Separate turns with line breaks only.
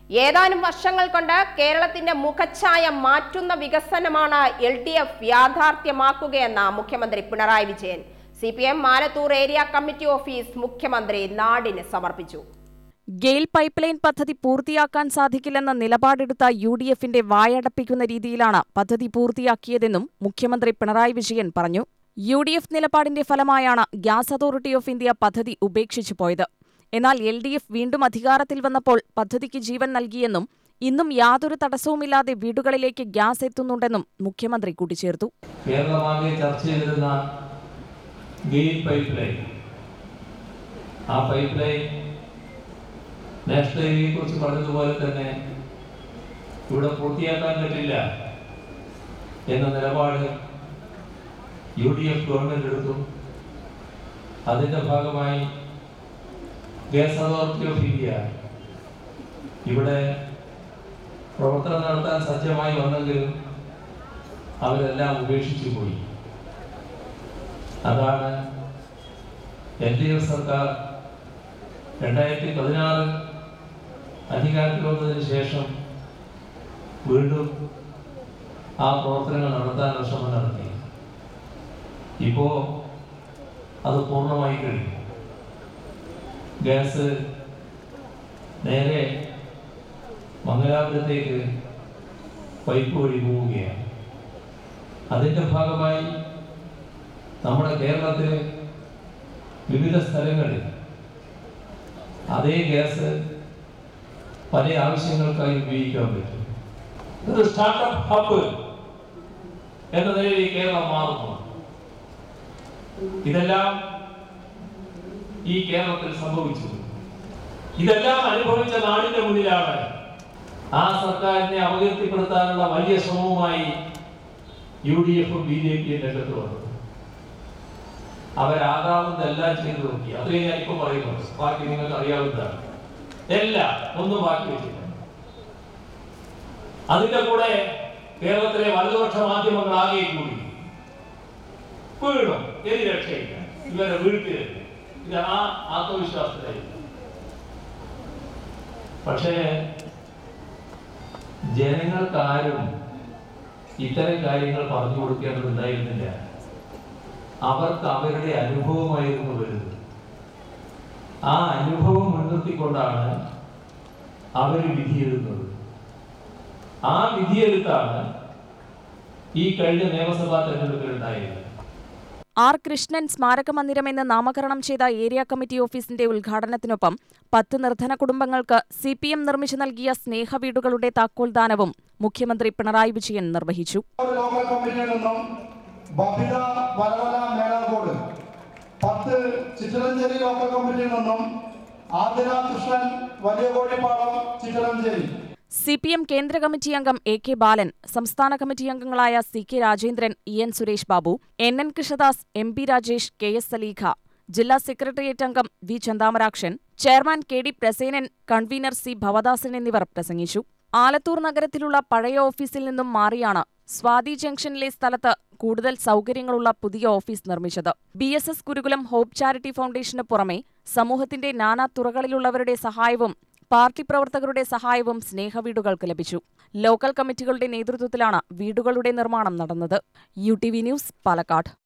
ഏതാനും വർഷങ്ങൾ കൊണ്ട് കേരളത്തിന്റെ മുഖച്ഛായ മാറ്റുന്ന വികസനമാണ് എൽ ഡി എഫ് യാഥാർത്ഥ്യമാക്കുകയെന്ന് മുഖ്യമന്ത്രി Pinarayi Vijayan C P M മാലത്തൂർ ഏരിയ കമ്മിറ്റി ഓഫീസ് മുഖ്യമന്ത്രി നാടിന് സമർപ്പിച്ചു
ഗെയിൽ പൈപ്പ് ലൈൻ പദ്ധതി പൂർത്തിയാക്കാൻ സാധിക്കില്ലെന്ന നിലപാടെടുത്ത യു ഡി എഫിന്റെ വായടപ്പിക്കുന്ന രീതിയിലാണ് പദ്ധതി പൂർത്തിയാക്കിയതെന്നും മുഖ്യമന്ത്രി പിണറായി വിജയൻ പറഞ്ഞു യു ഡി എഫ് നിലപാടിന്റെ ഫലമായാണ് ഗ്യാസ് അതോറിറ്റി ഓഫ് ഇന്ത്യ പദ്ധതി ഉപേക്ഷിച്ചു പോയത് എന്നാൽ എൽ ഡി എഫ് വീണ്ടും അധികാരത്തിൽ വന്നപ്പോൾ പദ്ധതിക്ക് ജീവൻ നൽകിയെന്നും ഇന്നും യാതൊരു തടസ്സവുമില്ലാതെ വീടുകളിലേക്ക് ഗ്യാസ് എത്തുന്നുണ്ടെന്നും മുഖ്യമന്ത്രി കൂട്ടിച്ചേർത്തു
കേരളമാകെ ചർച്ച ചെയ്തിരുന്ന ഗെയിൽ പൈപ്പ് ലൈൻ ആ പൈപ്പ് ലൈൻ നാഷണൽ ഹൈവേയെ കുറിച്ച് പറഞ്ഞതുപോലെ തന്നെ ഇവിടെ പൂർത്തിയാക്കാൻ പറ്റില്ല എന്ന നിലപാട് യു ഡി എഫ് ഗവൺമെന്റ് എടുത്തു അതിന്റെ ഭാഗമായി ഗ്യാസ് അതോറിറ്റി ഓഫ് ഇന്ത്യ ഇവിടെ പ്രവർത്തനം നടത്താൻ സജ്ജമായി വന്നെങ്കിലും അവരെല്ലാം ഉപേക്ഷിച്ചു പോയി അതാണ് എൽ ഡി എഫ് സർക്കാർ രണ്ടായിരത്തി പതിനാറ് അധികാരത്തിൽ വന്നതിന് ശേഷം വീണ്ടും ആ പ്രവർത്തനങ്ങൾ നടത്താനുള്ള ശ്രമം നടത്തി ഇപ്പോ അത് പൂർണ്ണമായി കഴിഞ്ഞു ഗ്യാസ് നേരെ മംഗലാപുരത്തേക്ക് പൈപ്പ് വഴി പോവുകയാണ് അതിന്റെ ഭാഗമായി നമ്മുടെ കേരളത്തിലെ വിവിധ സ്ഥലങ്ങളിൽ അതേ ഗ്യാസ് പല ആവശ്യങ്ങൾക്കായി ഉപയോഗിക്കാൻ പറ്റും ഒരു സ്റ്റാർട്ടപ്പ് ഹബ്ബ് എന്ന നിലയിൽ ഈ കേരളം മാറുന്നു ഇതെല്ലാം ഈ കേരളത്തിൽ സംഭവിച്ചു ഇതെല്ലാം അനുഭവിച്ച നാടിന്റെ മുന്നിലാണ് ആ സർക്കാരിനെ അപകീർത്തിപ്പെടുത്താനുള്ള വലിയ ശ്രമവുമായി യു ഡി എഫും ബി ജെ പിയും രംഗത്ത് വന്നത് അവരാകാവുന്നതെല്ലാം ചെയ്തു നോക്കി അതേ ഞാൻ ഇപ്പൊ പറയുന്നു ബാക്കി നിങ്ങൾക്ക് അറിയാവുന്നതാണ് എല്ലാം ഒന്നും ബാക്കി വെച്ചില്ല അതിന്റെ കൂടെ കേരളത്തിലെ വലതുപക്ഷ മാധ്യമങ്ങൾ ആകെ കൂടി വീണു ഏത് രക്ഷയില്ല ഇവരെ വീഴ്ത്തിയത് ഇത് ആ ആത്മവിശ്വാസത്തിലായിരുന്നു പക്ഷേ ജനങ്ങൾക്കാരും ഇത്തരം കാര്യങ്ങൾ പറഞ്ഞു കൊടുക്കേണ്ടതുണ്ടായിരുന്നില്ല അവർക്ക് അവരുടെ അനുഭവമായിരുന്നു വരുന്നത് ആ അനുഭവം മുൻനിർത്തിക്കൊണ്ടാണ് അവർ വിധിയെഴുതുന്നത് ആ വിധിയെഴുത്താണ് ഈ കഴിഞ്ഞ നിയമസഭാ തെരഞ്ഞെടുപ്പിൽ ഉണ്ടായത്
ആർ കൃഷ്ണൻ സ്മാരക മന്ദിരമെന്ന് നാമകരണം ചെയ്ത ഏരിയ കമ്മിറ്റി ഓഫീസിന്റെ ഉദ്ഘാടനത്തിനൊപ്പം പത്ത് നിർധന കുടുംബങ്ങൾക്ക് സി പി എം നിർമ്മിച്ചു നൽകിയ സ്നേഹവീടുകളുടെ താക്കോൽദാനവും മുഖ്യമന്ത്രി പിണറായി വിജയൻ നിർവഹിച്ചു
ഒരു ലോക്കൽ കമ്പനിയിൽ നിന്നും ബബിത വലവല മേലാകോട് പത്ത് ചിറ്റലഞ്ചേരി ലോക്കൽ കമ്പനിയിൽ നിന്നും ആതിര കൃഷ്ണൻ വലിയ Kozhippadam Chittilanchery
C P M കേന്ദ്ര കമ്മിറ്റി അംഗം എ കെ ബാലൻ സംസ്ഥാന കമ്മിറ്റി അംഗങ്ങളായ C K Rajendran E N Suresh Babu N N Krishnadas M P Rajesh K S Saleekha ജില്ലാ സെക്രട്ടേറിയറ്റ് അംഗം V Chanthamarakshan chairman K D Prasenan convener C Bhavadasan എന്നിവർ പ്രസംഗിച്ചു ആലത്തൂർ നഗരത്തിലുള്ള പഴയ ഓഫീസിൽ നിന്നും മാറിയാണ് സ്വാതി ജംഗ്ഷനിലെ സ്ഥലത്ത് കൂടുതൽ സൗകര്യങ്ങളുള്ള പുതിയ ഓഫീസ് നിർമ്മിച്ചത് B S S Gurukulam hope charity ഫൗണ്ടേഷന് പുറമെ സമൂഹത്തിന്റെ നാനാ തുറകളിലുള്ളവരുടെ സഹായവും പാർട്ടി പ്രവർത്തകരുടെ സഹായവും സ്നേഹവീടുകൾക്ക് ലഭിച്ചു ലോക്കൽ കമ്മിറ്റികളുടെ നേതൃത്വത്തിലാണ് വീടുകളുടെ നിർമ്മാണം നടന്നത് U T V news Palakkad